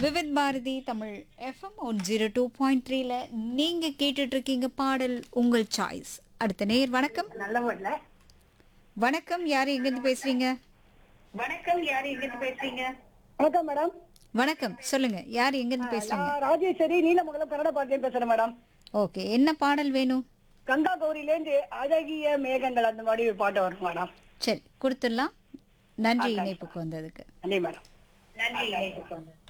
Vividh Bharati Tamil FM one zero two point த்ரீல நீங்க கேட்டுட்டு இருக்கீங்க பாடல் உங்கள் சாய்ஸ் அடுத்த நேர் வணக்கம் நல்லவர்ல வணக்கம் யார் எங்கிருந்து பேசுறீங்க வணக்கம் யாரு எங்கிருந்து பேசுறீங்க வணக்கம் மேடம் வணக்கம் சொல்லுங்க யார் எங்கிருந்து பேசுறீங்க நான் ராஜேஸ்வரி நீலமங்கலம் கன்னட பாட்டிலேருந்து பேசுறேன் மேடம் ஓகே என்ன பாடல் வேணும் கங்கா கௌரிலேருந்து அழகிய மேகங்கள் அந்த மாதிரி ஒரு பாட்டு வரும் மேடம் சரி கொடுத்துடலாம் நன்றி இணைப்புக்கு வந்ததுக்கு நன்றி மேடம் நன்றி